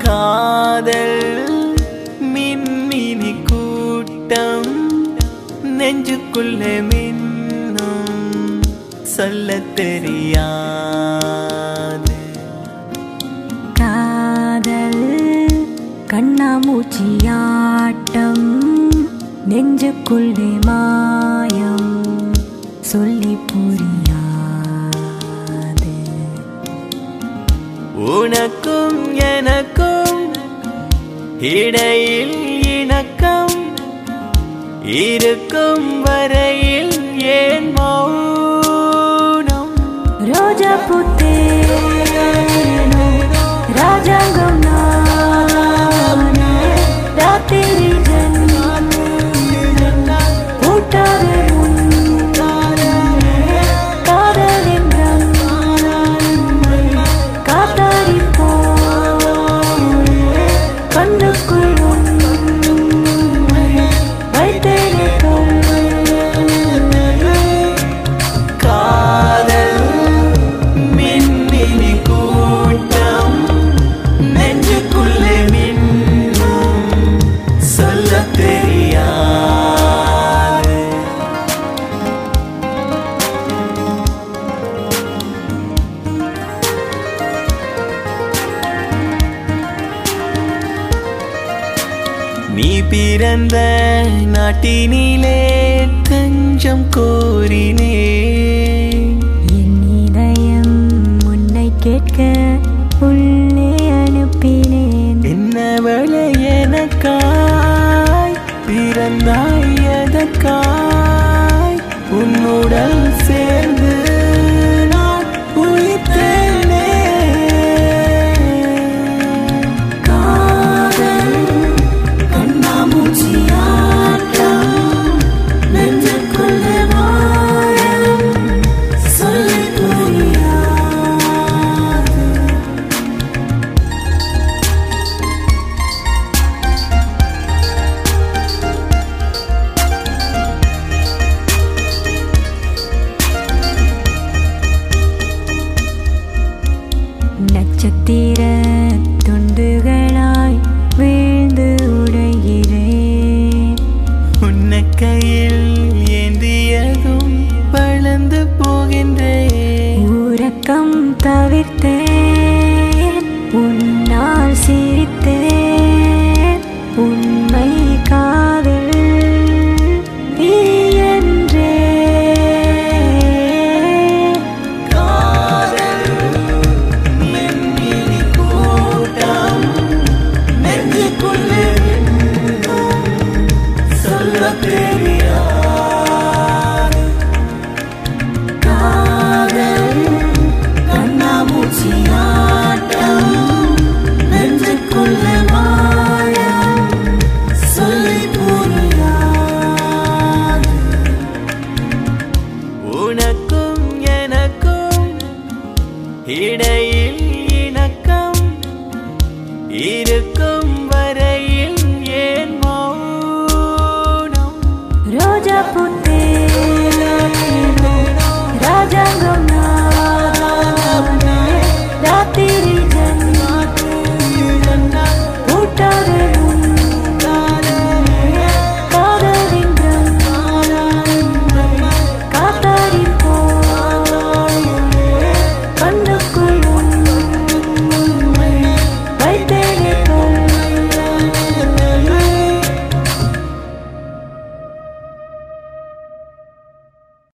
காதல் மின்மினி கூட்டம் நெஞ்சுக்குள்ளே மின்னும் சொல்ல தெரியாது காதல் கண்ணாமூச்சியாட்டம் நெஞ்சுக்குள்ளே மாயம் சொல்லி புரியாது உனக்கும் எனக்கும் இடையில் இணக்கம் இருக்கும் வரையில் ஏன் மௌனம் ரோஜா புத்தேனோ ராஜாங்கம் நானே ராத்திரி ஜன்னல் பூட்டாத முன்னாலே காதலின் ரன்னை காத்தாடி போலே கண்ணுக்குள் உன்னை வைத்தேனே கண்ணே காதல் மின்மினி கூட்டம் நெஞ்சுக்குள்ளே மின்னும் சொல்ல தெரியாது நீ பிறந்த நாட்டினிலே தஞ்சம் கோரினே என் இதயம் உன்னை கேட்க உள்ளே அனுப்பினேன் என்னவளை எனக்காய் பிறந்தாய் எதற்காய் உன்னுடன் சேர்ந்து நான் உயிர்த்தேனே காதல் கண்ணாமூச்சியாட்டம் நெஞ்சுக்குள்ளே வாழும் சொல்லிப் புரியாது நட்சத்திர துண்டுகளாய் வீழ்ந்து உடைகிறேன் உன்னை கையில் ஏந்தியதும் வளர்ந்து போகின்றேன் உறக்கம் தவிர்க்க